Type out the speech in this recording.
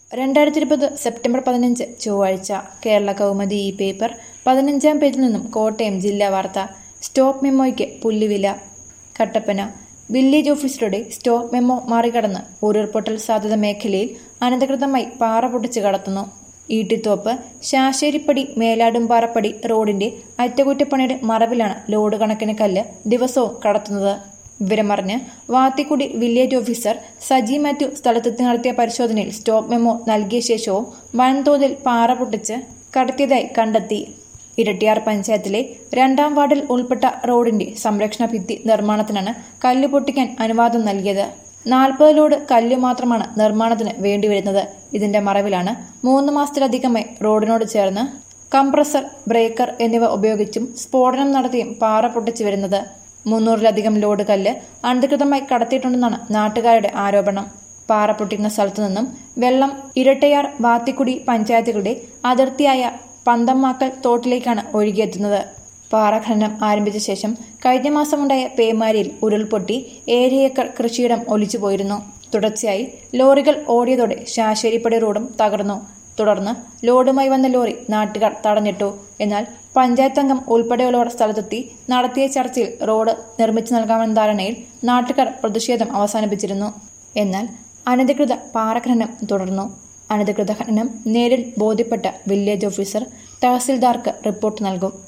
രണ്ടായിരത്തി ഇരുപത് സെപ്റ്റംബർ പതിനഞ്ച് ചൊവ്വാഴ്ച കേരള കൗമുദി ഈ പേപ്പർ പതിനഞ്ചാം പേജിൽ നിന്നും കോട്ടയം ജില്ലാ വാർത്ത സ്റ്റോപ്പ് മെമ്മോയ്ക്ക് പുല്ലുവില കട്ടപ്പന വില്ലേജ് ഓഫീസറുടെ സ്റ്റോപ്പ് മെമ്മോ മറികടന്ന് ഉരുൾപൊട്ടൽ സാധ്യത മേഖലയിൽ അനധികൃതമായി പാറ പൊട്ടിച്ച് കടത്തുന്നു ഈട്ടിത്തോപ്പ് ശാശേരിപ്പടി മേലാടുംപാറപ്പടി റോഡിന്റെ അറ്റകുറ്റപ്പണിയുടെ മറവിലാണ് ലോഡ് കണക്കിന് കല്ല് ദിവസവും കടത്തുന്നത് വിവരമറിഞ്ഞ് വാത്തിക്കുടി വില്ലേജ് ഓഫീസർ സജി മാത്യു സ്ഥലത്തെത്തി നടത്തിയ പരിശോധനയിൽ സ്റ്റോപ്പ് മെമ്മോ നൽകിയ ശേഷവും വൻതോതിൽ പാറ പൊട്ടിച്ച് കടത്തിയതായി കണ്ടെത്തി ഇരട്ടിയാർ പഞ്ചായത്തിലെ രണ്ടാം വാർഡിൽ ഉൾപ്പെട്ട റോഡിന്റെ സംരക്ഷണ ഭിത്തി നിർമ്മാണത്തിനാണ് കല്ല് പൊട്ടിക്കാൻ അനുവാദം നൽകിയത് നാൽപ്പത് ലോഡ് കല്ല് മാത്രമാണ് നിർമ്മാണത്തിന് വേണ്ടിവരുന്നത് ഇതിന്റെ മറവിലാണ് മൂന്ന് മാസത്തിലധികമായി റോഡിനോട് ചേർന്ന് കംപ്രസർ ബ്രേക്കർ എന്നിവ ഉപയോഗിച്ചും സ്ഫോടനം നടത്തിയും പാറ പൊട്ടിച്ചു വരുന്നത് മുന്നൂറിലധികം ലോഡ് കല്ല് അനധികൃതമായി കടത്തിയിട്ടുണ്ടെന്നാണ് നാട്ടുകാരുടെ ആരോപണം പാറ പൊട്ടിക്കുന്ന സ്ഥലത്തു നിന്നും വെള്ളം ഇരട്ടയാർ വാത്തിക്കുടി പഞ്ചായത്തുകളുടെ അതിർത്തിയായ പന്തമ്മാക്കൽ തോട്ടിലേക്കാണ് ഒഴുകിയെത്തുന്നത് പാറ ഖനനം ആരംഭിച്ച ശേഷം കഴിഞ്ഞ മാസമുണ്ടായ പേമാരിയിൽ ഉരുൾപൊട്ടി ഏഴ് ഏക്കർ കൃഷിയിടം ഒലിച്ചുപോയിരുന്നു തുടർച്ചയായി ലോറികൾ ഓടിയതോടെ ശാശേരിപ്പടി റോഡും തകർന്നു തുടർന്ന് ലോഡുമായി വന്ന ലോറി നാട്ടുകാർ തടഞ്ഞിട്ടു എന്നാൽ പഞ്ചായത്ത് അംഗം ഉൾപ്പെടെയുള്ളവർ സ്ഥലത്തെത്തി നടത്തിയ ചർച്ചയിൽ റോഡ് നിർമ്മിച്ചു നൽകാമെന്ന ധാരണയിൽ നാട്ടുകാർ പ്രതിഷേധം അവസാനിപ്പിച്ചിരുന്നു എന്നാൽ അനധികൃത പാറഖനനം തുടർന്നു അനധികൃത ഖനനം നേരിൽ ബോധ്യപ്പെട്ട വില്ലേജ് ഓഫീസർ തഹസിൽദാർക്ക് റിപ്പോർട്ട് നൽകും